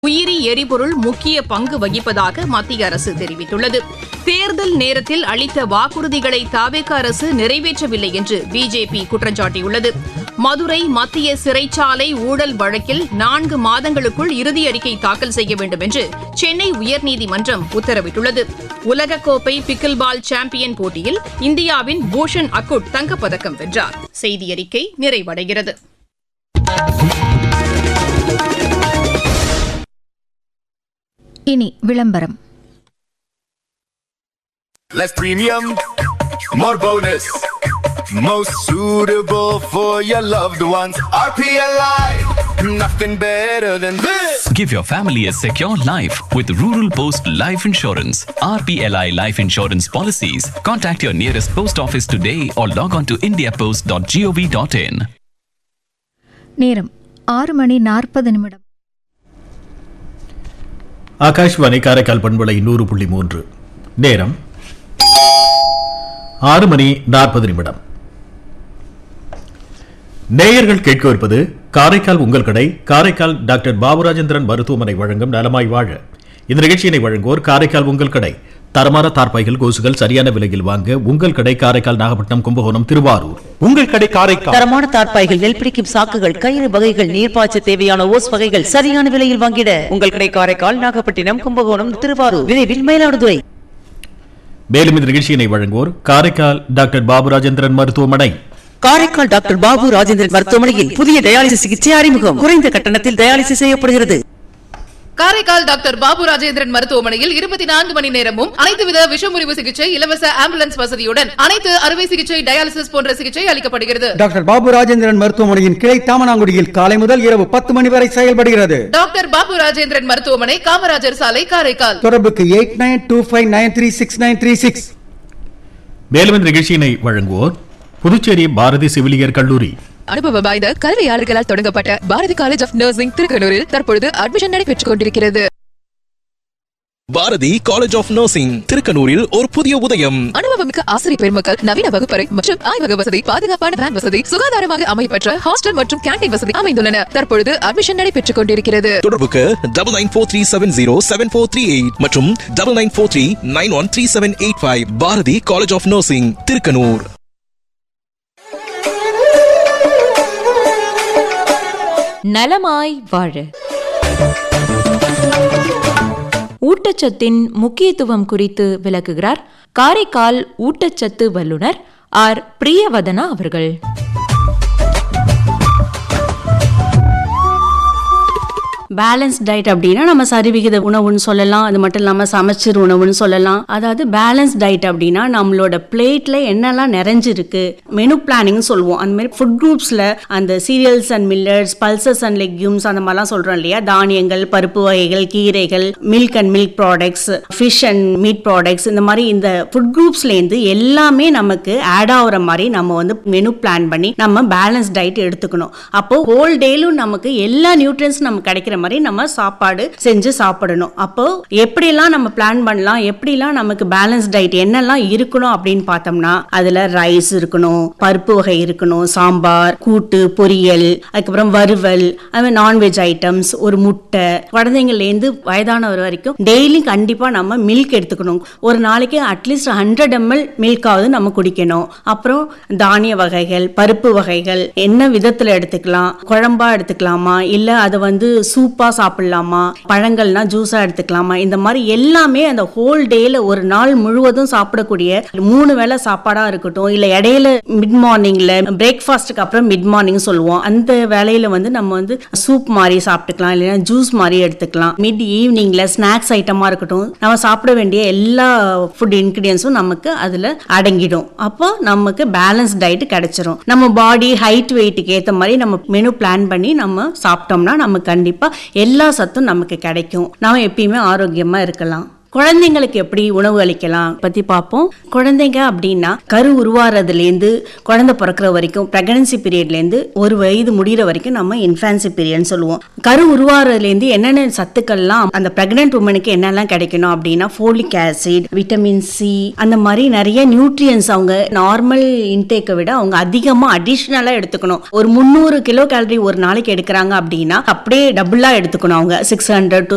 உயிரி எரிபொருள் முக்கிய பங்கு வகிப்பதாக மத்திய அரசு தெரிவித்துள்ளது தேர்தல் நேரத்தில் அளித்த வாக்குறுதிகளை தாவேக அரசு நிறைவேற்றவில்லை என்று பிஜேபி குற்றம் சாட்டியுள்ளது மதுரை மத்திய சிறைச்சாலை ஊழல் வழக்கில் நான்கு மாதங்களுக்குள் இறுதி அறிக்கை தாக்கல் செய்ய வேண்டும் என்று சென்னை உயர்நீதிமன்றம் உத்தரவிட்டுள்ளது உலகக்கோப்பை பிக்கில் பால் சாம்பியன் போட்டியில் இந்தியாவின் பூஷன் அக்குட் தங்கப்பதக்கம் வென்றார் செய்தி அறிக்கை நிறைவடைகிறது இனி விளம்பரம் Less premium, more bonus. Most suitable for your loved ones. RPLI, nothing better than this. Give your family a secure life with Rural Post Life Insurance. RPLI Life Insurance Policies. Contact your nearest post office today or log on to indiapost.gov.in. நேரம் ஆறு மணி நாற்பது நிமிடம் ஆகாஷ்வாணி காரைக்கால் பண்பலை நூறு புள்ளி மூன்று நேரம் ஆறு மணி நாற்பது நிமிடம் நேயர்கள் கேட்கவிருப்பது காரைக்கால் உங்கள் கடை காரைக்கால் டாக்டர் பாபுராஜேந்திரன் மருத்துவமனை வழங்கும் நலமாய் வாழ இந்த நிகழ்ச்சியினை வழங்குவோர் காரைக்கால் உங்கள் கடை தரமான தார்பாய்கள் கொசுகள் சரியான விலையில் வாங்க உங்கள் கடை காரைக்கால் நாகப்பட்டினம் கும்பகோணம் திருவாரூர் உங்கள் கடை காரைக்கால் தரமான தார்ப்பாய்கள் நெல் பிடிக்கும் சாக்குகள் கயிறு வகைகள் நீர்ப்பாய்ச்ச தேவையான ஓஸ் வகைகள் சரியான விலையில் வாங்கிட உங்கள் கடை காரைக்கால் நாகப்பட்டினம் கும்பகோணம் திருவாரூர் விரைவில் மயிலாடுதுறை மேலும் இந்த நிகழ்ச்சியினை வழங்குவோர் காரைக்கால் டாக்டர் பாபுராஜேந்திரன் மருத்துவமனை காரைக்கால் டாக்டர் பாபு ராஜேந்திரன் மருத்துவமனையில் புதிய டயாலிசிஸ் சிகிச்சை அறிமுகம் குறைந்த கட்டணத்தில் டயாலிசிஸ் செய்யப்படுகிறது காரைக்கால் டாக்டர் பாபு ராஜேந்திரன் மருத்துவமனையில் இருபத்தி நான்கு மணி நேரமும் அனைத்து வித விஷமுறிவு சிகிச்சை இலவச ஆம்புலன்ஸ் வசதியுடன் அனைத்து அறுவை சிகிச்சை டயாலிசிஸ் போன்ற சிகிச்சை அளிக்கப்படுகிறது டாக்டர் பாபு ராஜேந்திரன் மருத்துவமனையின் கிளை தாமனாங்குடியில் காலை முதல் இரவு பத்து மணி வரை செயல்படுகிறது டாக்டர் பாபு ராஜேந்திரன் மருத்துவமனை காமராஜர் சாலை காரைக்கால் தொடர்புக்கு eight nine two five nine three six nine three six மேலும் இந்த நிகழ்ச்சியினை வழங்குவோர் புதுச்சேரி பாரதி செவிலியர் கல்லூரி அனுபவம் வாய்ந்த கல்வியாளர்களால் தொடங்கப்பட்ட பாரதி காலேஜ் ஆஃப் நர்சிங் திருக்கனூரில் தற்பொழுது அட்மிஷன் நடைபெற்றுக் கொண்டிருக்கிறது பாரதி காலேஜ் ஆஃப் நர்சிங் திருக்கனூரில் ஒரு புதிய உதயம் அனுபவமிக்க ஆசிரியர் பெருமக்கள் நவீன வகுப்பறை மற்றும் ஆய்வக வசதி பாதுகாப்பான வேன் வசதி சுகாதாரமாக அமைப்பற்ற ஹாஸ்டல் மற்றும் கேண்டீன் வசதி அமைந்துள்ளன தற்பொழுது அட்மிஷன் நடைபெற்றுக் கொண்டிருக்கிறது தொடர்புக்கு double nine four three seven zero seven four three eight மற்றும் double nine four three nine one three seven eight five Bharathi college of nursing Thirukkanur நலமாய் வாழ ஊட்டச்சத்தின் முக்கியத்துவம் குறித்து விளக்குகிறார் காரைக்கால் ஊட்டச்சத்து வல்லுனர் ஆர் பிரியவதனா அவர்கள் பேலன்ஸ் டயட் அப்படின்னா நம்ம சரிவிகித உணவுன்னு சொல்லலாம் அது மட்டும் இல்லாமல் சமச்சீர் உணவுன்னு சொல்லலாம் அதாவது பேலன்ஸ் டயட் அப்படின்னா நம்மளோட பிளேட்ல என்னெல்லாம் நிறைஞ்சிருக்கு மெனு பிளானிங் சொல்லுவோம் அந்த மாதிரி ஃபுட் குரூப்ஸ்ல அந்த cereals and millets pulses and legumes அந்த மாதிரிலாம் சொல்றோம் இல்லையா தானியங்கள் பருப்பு வகைகள் கீரைகள் milk and milk products fish and meat products இந்த மாதிரி இந்த ஃபுட் குரூப்ஸ்லேருந்து எல்லாமே நமக்கு ஆட் ஆகுற மாதிரி நம்ம வந்து மெனு பிளான் பண்ணி நம்ம பேலன்ஸ் டயட் எடுத்துக்கணும் அப்போ ஹோல் டேலும் நமக்கு எல்லா நியூட்ரியன்ஸ் நமக்கு கிடைக்கிற மாதிரி நம்ம சாப்பாடு செஞ்சு சாப்பிடணும் அப்போ எப்படிலாம் நம்ம பிளான் பண்ணலாம் எப்படிலாம் நமக்கு பேலன்ஸ் டயட் என்னெல்லாம் இருக்கணும் அப்படின்னு பார்த்தோம்னா அதுல ரைஸ் இருக்கணும் பருப்பு வகை இருக்கணும் சாம்பார் கூட்டு பொரியல் அதுக்கப்புறம் வறுவல் அது நான்வெஜ் ஐட்டம்ஸ் ஒரு முட்டை குழந்தைங்கள்லேருந்து வயதானவர் வரைக்கும் டெய்லி கண்டிப்பா நம்ம மில்க் எடுத்துக்கணும் ஒரு நாளைக்கு அட்லீஸ்ட் ஹண்ட்ரட் எம்எல் மில்காவது நம்ம குடிக்கணும் அப்புறம் தானிய வகைகள் பருப்பு வகைகள் என்ன விதத்துல எடுத்துக்கலாம் குழம்பா எடுத்துக்கலாமா இல்ல அதை வந்து சூப்பா சாப்பிடலாமா பழங்கள்னா ஜூஸா எடுத்துக்கலாமா இந்த மாதிரி எல்லாமே அந்த ஹோல் டேல ஒரு நாள் முழுவதும் சாப்பிடக்கூடிய மூணு வேளை சாப்பாடா இருக்கட்டும் இல்ல இடையில மிட் மார்னிங்ல பிரேக்ஃபாஸ்ட்டுக்கு அப்புறம் மிட் மார்னிங் சொல்லுவோம் அந்த வேலையில வந்து நம்ம வந்து சூப் மாதிரி சாப்பிட்டுக்கலாம் இல்லைன்னா ஜூஸ் மாதிரி எடுத்துக்கலாம் மிட் ஈவினிங்ல ஸ்நாக்ஸ் ஐட்டமா இருக்கட்டும் நம்ம சாப்பிட வேண்டிய எல்லா ஃபுட் இன்கிரியன்ஸும் நமக்கு அதுல அடங்கிடும் அப்போ நமக்கு பேலன்ஸ் டயட் கிடைச்சிரும் நம்ம பாடி ஹைட் வெயிட்டுக்கு ஏத்த மாதிரி நம்ம மெனு பிளான் பண்ணி நம்ம சாப்பிட்டோம்னா நமக்கு கண்டிப்பா எல்லா சத்தும் நமக்கு கிடைக்கும் நாம எப்பயுமே ஆரோக்கியமா இருக்கலாம் குழந்தைங்களுக்கு எப்படி உணவு அளிக்கலாம் பத்தி பார்ப்போம் குழந்தைங்க அப்படின்னா கரு உருவாறதுலேருந்து குழந்தை பிறக்கிற வரைக்கும் பிரெக்னன்சி பீரியட்லேருந்து ஒரு வயது முடிகிற வரைக்கும் நம்ம இன்ஃபான்சி பீரியட்னு சொல்லுவோம் கரு உருவாறதுலேருந்து என்னென்ன சத்துக்கள்லாம் அந்த பிரெக்னென்ட் உமனுக்கு என்னெல்லாம் கிடைக்கணும் அப்படின்னா ஃபோலிக் ஆசிட் விட்டமின் சி அந்த மாதிரி நிறைய நியூட்ரியன்ஸ் அவங்க நார்மல் இன்டேக்கை விட அவங்க அதிகமாக அடிஷ்னலாக எடுத்துக்கணும் ஒரு முந்நூறு கிலோ கேலரி ஒரு நாளைக்கு எடுக்கிறாங்க அப்படின்னா அப்படியே டபுளாக எடுத்துக்கணும் அவங்க சிக்ஸ் ஹண்ட்ரட் டு